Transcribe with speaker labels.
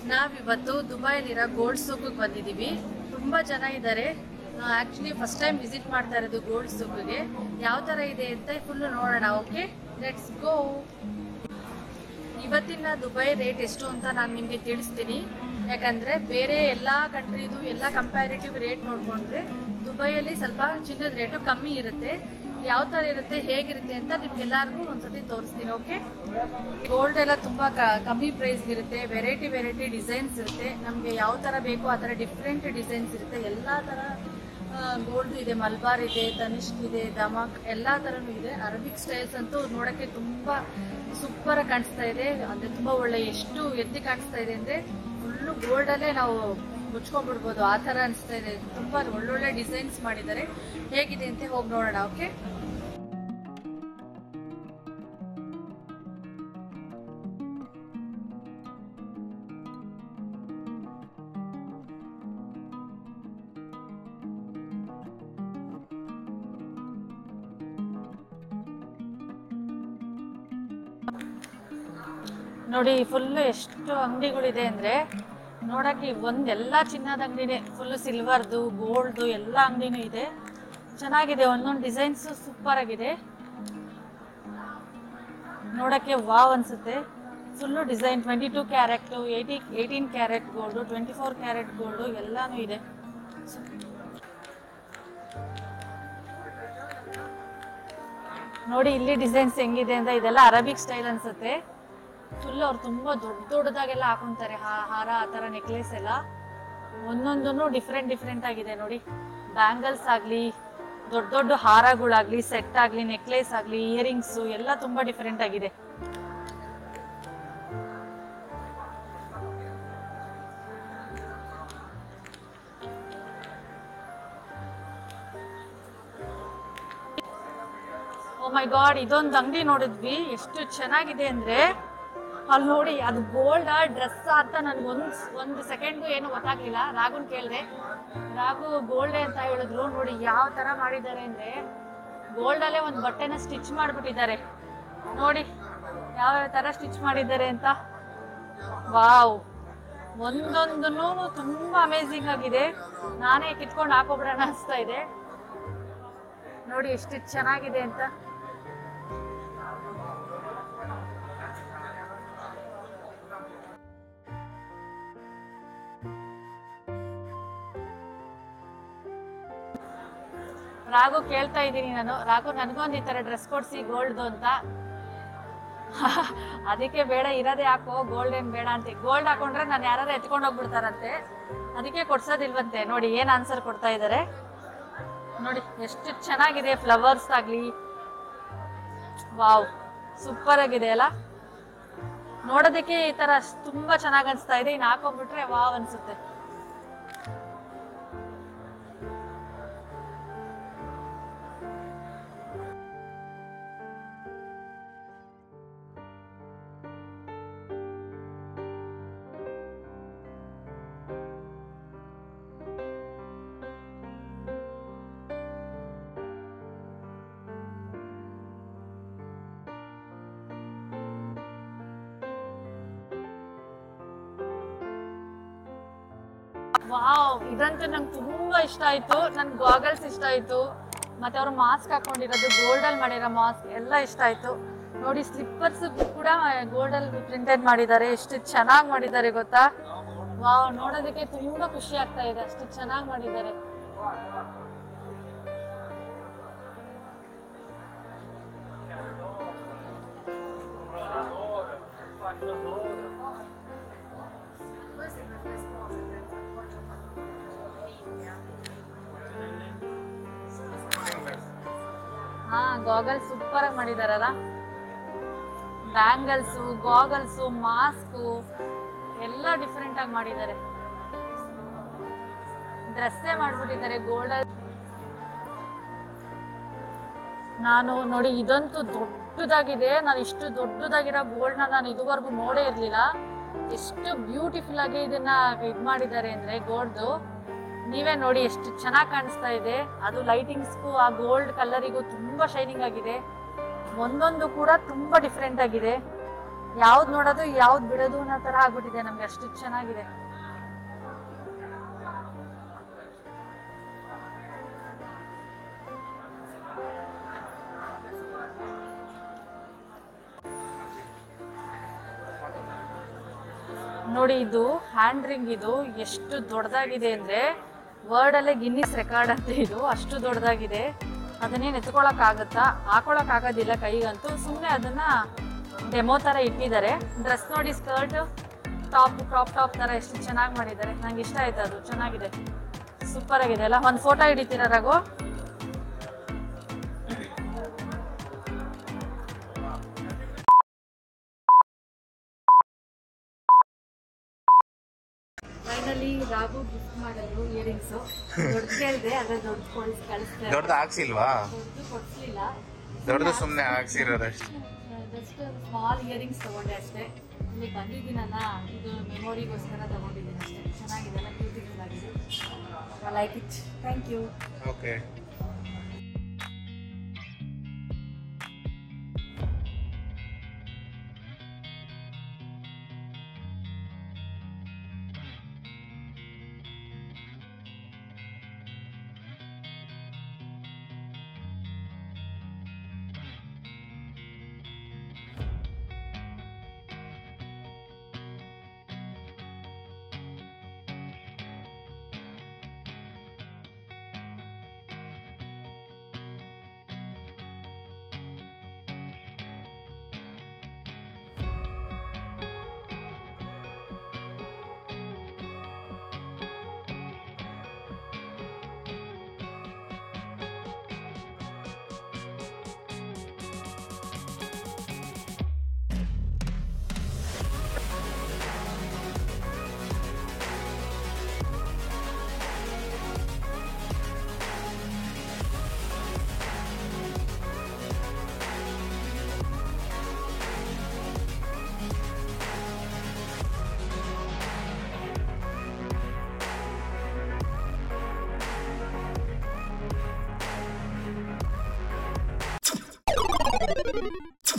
Speaker 1: ನಾವಿವತ್ತು ದುಬೈಲಿರೋ ಗೋಲ್ಡ್ ಸೂಕ್ಗೆ ಬಂದಿದ್ದೀವಿ ತುಂಬ ಜನ ಇದ್ದಾರೆ ಆ್ಯಕ್ಚುಲಿ ಫಸ್ಟ್ ಟೈಮ್ ವಿಸಿಟ್ ಮಾಡ್ತಾ ಇರೋದು ಗೋಲ್ಡ್ ಸೂಕ್ಗೆ ಯಾವ ಥರ ಇದೆ ಅಂತ ಫುಲ್ಲು ನೋಡೋಣ ಓಕೆ ಲೆಟ್ಸ್ ಗೋ ಇವತ್ತಿನ ದುಬೈ ರೇಟ್ ಎಷ್ಟು ಅಂತ ನಾನು ನಿಮಗೆ ತಿಳಿಸ್ತೀನಿ ಯಾಕಂದ್ರೆ ಬೇರೆ ಎಲ್ಲ ಕಂಟ್ರಿದು ಎಲ್ಲ ಕಂಪ್ಯಾರಿಟಿವ್ ರೇಟ್ ನೋಡ್ಕೊಂಡ್ರೆ ದುಬೈಯಲ್ಲಿ ಸ್ವಲ್ಪ ಚಿನ್ನದ ರೇಟು ಕಮ್ಮಿ ಇರುತ್ತೆ ಯಾವ ತರ ಇರುತ್ತೆ ಹೇಗಿರುತ್ತೆ ಅಂತ ನಿಮ್ಗೆಲ್ಲರಿಗೂ ಒಂದ್ಸತಿ ತೋರಿಸ್ತೀನಿ ಓಕೆ ಗೋಲ್ಡ್ ಎಲ್ಲ ತುಂಬಾ ಕ- ಕಮ್ಮಿ ಪ್ರೈಸ್ ಇರುತ್ತೆ ವೆರೈಟಿ ವೆರೈಟಿ ಡಿಸೈನ್ಸ್ ಇರುತ್ತೆ ನಮ್ಗೆ ಯಾವ ತರ ಬೇಕು ಆ ತರ ಡಿಫ್ರೆಂಟ್ ಡಿಸೈನ್ಸ್ ಇರುತ್ತೆ ಎಲ್ಲಾ ತರ ಗೋಲ್ಡ್ ಇದೆ ಮಲ್ಬಾರ್ ಇದೆ ತನಿಷ್ಕ್ ಇದೆ ದಮಾಕ್ ಎಲ್ಲಾ ತರನು ಇದೆ ಅರಬಿಕ್ ಸ್ಟೈಲ್ಸ್ ಅಂತೂ ನೋಡಕ್ಕೆ ತುಂಬಾ ಸೂಪರ್ ಕಾಣಿಸ್ತಾ ಇದೆ ಅಂದ್ರೆ ತುಂಬಾ ಒಳ್ಳೆ ಎಷ್ಟು ಎತ್ತಿ ಕಾಣಿಸ್ತಾ ಇದೆ ಅಂದ್ರೆ ಫುಲ್ಲು ಗೋಲ್ಡ್ ಅಲ್ಲೇ ನಾವು ಮುಚ್ಕೊಂಡ್ಬಿಡ್ಬೋದು ಆ ತರ ಅನಿಸ್ತಾ ಇದೆ ತುಂಬಾ ಒಳ್ಳೊಳ್ಳೆ ಡಿಸೈನ್ಸ್ ಮಾಡಿದ್ದಾರೆ ಹೇಗಿದೆ ಅಂತ ಹೋಗಿ ನೋಡೋಣ ಓಕೆ ನೋಡಿ ಫುಲ್ ಎಷ್ಟು ಅಂಗಡಿಗಳಿದೆ ಅಂದ್ರೆ ನೋಡಕ್ಕೆ ಒಂದ್ ಎಲ್ಲಾ ಚಿನ್ನದ ಅಂಗಡಿನೇ ಫುಲ್ ಸಿಲ್ವರ್ದು ಗೋಲ್ಡ್ದು ಎಲ್ಲ ಅಂಗಡಿನೂ ಇದೆ ಚೆನ್ನಾಗಿದೆ ಒಂದೊಂದು ಡಿಸೈನ್ಸ್ ಸೂಪರ್ ಆಗಿದೆ ನೋಡಕ್ಕೆ ವಾವ್ ಅನ್ಸುತ್ತೆ full design twenty two carat eighty eighteen carat gold twenty four carat gold ಎಲ್ಲಾನು ಇದೆ ನೋಡಿ ಇಲ್ಲಿ ಡಿಸೈನ್ಸ್ ಹೆಂಗಿದೆ ಅಂತ ಇದೆಲ್ಲ ಅರಬಿಕ್ ಸ್ಟೈಲ್ ಅನ್ಸುತ್ತೆ ಫುಲ್ ಅವ್ರು ತುಂಬಾ ದೊಡ್ಡ ದೊಡ್ಡದಾಗೆಲ್ಲ ಹಾಕೊಂತಾರೆ ಹಾ- ಹಾರ ಆ ಥರ ನೆಕ್ಲೆಸ್ ಎಲ್ಲ ಒಂದೊಂದೂ ಡಿಫ್ರೆಂಟ್ ಡಿಫ್ರೆಂಟ್ ಆಗಿದೆ ನೋಡಿ ಬ್ಯಾಂಗಲ್ಸ್ ಆಗಲಿ ದೊಡ್ಡ ದೊಡ್ಡ ಹಾರಗಳಾಗ್ಲಿ ಸೆಟ್ ಆಗಲಿ ನೆಕ್ಲೆಸ್ ಆಗಲಿ ಇಯರಿಂಗ್ಸು ಎಲ್ಲ ತುಂಬಾ ಡಿಫ್ರೆಂಟ್ ಆಗಿದೆ ಓ ಮೈ ಗಾಡ್ ಇದೊಂದು ಅಂಗಡಿ ನೋಡಿದ್ವಿ ಎಷ್ಟು ಚೆನ್ನಾಗಿದೆ ಅಂದ್ರೆ ಅಲ್ಲಿ ನೋಡಿ ಅದು ಗೋಲ್ಡ್ ಡ್ರೆಸ್ ಅಂತ ನನ್ಗೆ ಒಂದ್ ಒಂದು ಸೆಕೆಂಡ್ ಏನು ಗೊತ್ತಾಗ್ಲಿಲ್ಲ ರಾಗುನ್ ಕೇಳಿದೆ ರಾಗು ಗೋಲ್ಡೆ ಅಂತ ಹೇಳಿದ್ರು ನೋಡಿ ಯಾವ ತರ ಮಾಡಿದ್ದಾರೆ ಅಂದ್ರೆ ಗೋಲ್ಡ್ ಅಲ್ಲೇ ಒಂದು ಬಟ್ಟೆನ ಸ್ಟಿಚ್ ಮಾಡ್ಬಿಟ್ಟಿದ್ದಾರೆ ನೋಡಿ ಯಾವ ತರ ಸ್ಟಿಚ್ ಮಾಡಿದ್ದಾರೆ ಅಂತ ವಾವ್ ಒಂದೊಂದನ್ನು ತುಂಬಾ ಅಮೇಝಿಂಗ್ ಆಗಿದೆ ನಾನೇ ಕಿತ್ಕೊಂಡು ಹಾಕೋಬಿಡೋಣ ಅನಿಸ್ತಾ ಇದೆ ನೋಡಿ ಎಷ್ಟು ಚೆನ್ನಾಗಿದೆ ಅಂತ ರಾಘು ಕೇಳ್ತಾ ಇದ್ದೀನಿ ನಾನು ರಾಘು ನನಗೊಂದು ಈ ಥರ ಡ್ರೆಸ್ ಕೊಡಿಸಿ ಗೋಲ್ಡ್ದು ಅಂತ ಅದಕ್ಕೆ ಬೇಡ ಇರೋದೇ ಹಾಕೋ ಗೋಲ್ಡ್ ಏನು ಬೇಡ ಅಂತ ಗೋಲ್ಡ್ ಹಾಕೊಂಡ್ರೆ ನಾನು ಯಾರು ಎತ್ಕೊಂಡು ಹೋಗ್ಬಿಡ್ತಾರಂತೆ ಅದಕ್ಕೆ ಕೊಡ್ಸೋದಿಲ್ವಂತೆ ನೋಡಿ ಏನು ಆನ್ಸರ್ ಕೊಡ್ತಾ ಇದ್ದಾರೆ ನೋಡಿ ಎಷ್ಟು ಚೆನ್ನಾಗಿದೆ ಫ್ಲವರ್ಸ್ ಆಗಲಿ ವಾವ್ ಸೂಪರ್ ಆಗಿದೆ ಅಲ್ಲ ನೋಡೋದಕ್ಕೆ ಈ ತರ ತುಂಬಾ ಚೆನ್ನಾಗಿ ಅನ್ಸ್ತಾ ಇದೆ ಇನ್ನು ಹಾಕೊಂಡ್ಬಿಟ್ರೆ ವಾವ್ ಅನ್ಸುತ್ತೆ ವಾವ್ ಇದಂತೂ ನಂಗೆ ತುಂಬಾ ಇಷ್ಟ ಆಯ್ತು ನನ್ ಗಾಗಲ್ಸ್ ಇಷ್ಟ ಆಯ್ತು ಮತ್ತೆ ಅವ್ರು ಮಾಸ್ಕ್ ಹಾಕೊಂಡಿರೋದು ಗೋಲ್ಡ್ ಅಲ್ಲಿ ಮಾಡಿರೋ ಮಾಸ್ಕ್ ಎಲ್ಲ ಇಷ್ಟ ಆಯ್ತು ನೋಡಿ ಸ್ಲಿಪ್ಪರ್ಸ್ ಕೂಡ ಗೋಲ್ಡ್ ಅಲ್ಲಿ ಪ್ರಿಂಟೆಡ್ ಮಾಡಿದ್ದಾರೆ ಎಷ್ಟು ಚೆನ್ನಾಗಿ ಮಾಡಿದ್ದಾರೆ ಗೊತ್ತಾ ವಾವ್ ನೋಡೋದಕ್ಕೆ ತುಂಬಾ ಖುಷಿ ಆಗ್ತಾ ಇದೆ ಅಷ್ಟು ಚೆನ್ನಾಗಿ ಮಾಡಿದ್ದಾರೆ ಹಾ ಗಾಗಲ್ಸ್ ಸೂಪರ್ ಆಗಿ ಮಾಡಿದಾರಲ್ಲ ಬ್ಯಾಂಗಲ್ಸು ಗಾಗಲ್ಸು ಮಾಸ್ಕು ಎಲ್ಲ ಡಿಫ್ರೆಂಟ್ ಆಗಿ ಮಾಡಿದ್ದಾರೆ ಡ್ರೆಸ್ಸೇ ಮಾಡ್ಬಿಟ್ಟಿದ್ದಾರೆ ಗೋಲ್ಡ್ ನಾನು ನೋಡಿ ಇದಂತೂ ದೊಡ್ಡದಾಗಿದೆ ನಾನು ಇಷ್ಟು ದೊಡ್ಡದಾಗಿರೋ ಗೋಲ್ಡ್ನ ನಾನು ಇದುವರೆಗೂ ನೋಡೇ ಇರಲಿಲ್ಲ ಎಷ್ಟು ಬ್ಯೂಟಿಫುಲ್ ಆಗಿ ಇದನ್ನ ಇದು ಮಾಡಿದ್ದಾರೆ ಅಂದ್ರೆ ಗೋಲ್ಡ್ದು ನೀವೇ ನೋಡಿ ಎಷ್ಟು ಚೆನ್ನಾಗಿ ಕಾಣಿಸ್ತಾ ಇದೆ ಅದು ಲೈಟಿಂಗ್ಸ್ಗೂ ಆ ಗೋಲ್ಡ್ ಕಲರಿಗೂ ತುಂಬಾ ಶೈನಿಂಗ್ ಆಗಿದೆ ಒಂದೊಂದು ಕೂಡ ತುಂಬಾ ಡಿಫ್ರೆಂಟ್ ಆಗಿದೆ ಯಾವ್ದು ನೋಡೋದು ಯಾವ್ದು ಬಿಡೋದು ಅನ್ನೋ ತರ ಆಗ್ಬಿಟ್ಟಿದೆ ನಮ್ಗೆ ಅಷ್ಟು ಚೆನ್ನಾಗಿದೆ ನೋಡಿ ಇದು ಹ್ಯಾಂಡ್ ರಿಂಗ್ ಇದು ಎಷ್ಟು ದೊಡ್ಡದಾಗಿದೆ ಅಂದ್ರೆ ವರ್ಡ್ ಅಲ್ಲೇ ಗಿನ್ನಿಸ್ ರೆಕಾರ್ಡ್ ಅಂತ ಇದು ಅಷ್ಟು ದೊಡ್ಡದಾಗಿದೆ ಅದನ್ನೇನು ಎತ್ಕೊಳಕ್ ಆಗುತ್ತಾ ಹಾಕೊಳಕ್ ಆಗೋದಿಲ್ಲ ಕೈಗಂತೂ ಸುಮ್ಮನೆ ಅದನ್ನ ಡೆಮೋ ತರ ಇಟ್ಟಿದ್ದಾರೆ ಡ್ರೆಸ್ ನೋಡಿ ಸ್ಕರ್ಟ್ ಟಾಪ್ ಕ್ರಾಪ್ ಟಾಪ್ ತರ ಎಷ್ಟು ಚೆನ್ನಾಗಿ ಮಾಡಿದ್ದಾರೆ ನಂಗೆ ಇಷ್ಟ ಆಯ್ತು ಅದು ಚೆನ್ನಾಗಿದೆ ಸೂಪರ್ ಆಗಿದೆ ಅಲ್ಲ ಒಂದು ಫೋಟೋ ಹಿಡಿತೀರಾ ರಘು ಫೈನಲಿ ರಾಘು ಗಿಫ್ಟ್ ಮಾಡಿದ್ರು ಇಯರಿಂಗ್ಸ್ ದೊಡ್ಡ ಕೇಳಿದೆ ಅದೇ ದೊಡ್ಡ ಕೊಡಿಸ್ ಕಳಿಸ್ತಾರೆ
Speaker 2: ದೊಡ್ಡದು ಹಾಕ್ಸಿಲ್ವಾ
Speaker 1: ದೊಡ್ಡದು ಕೊಡ್ಸ್ಲಿಲ್ಲ
Speaker 2: ದೊಡ್ಡದು ಸುಮ್ನೆ ಹಾಕ್ಸಿರೋದಷ್ಟೇ
Speaker 1: ಜಸ್ಟ್ ಸ್ಮಾಲ್ ಇಯರಿಂಗ್ಸ್ ತಗೊಂಡೆ ಅಷ್ಟೇ ಇಲ್ಲಿ ಬಂದಿದ್ದೀನಲ್ಲ ಇದು ಮೆಮೊರಿಗೋಸ್ಕರ ತಗೊಂಡಿದ್ದೀನಿ ಅಷ್ಟೇ ಚೆನ್ನಾಗಿದೆ ಎಲ್ಲ ಬ್ಯೂಟಿಫುಲ್ ಆಗಿದೆ I like it thank you
Speaker 2: okay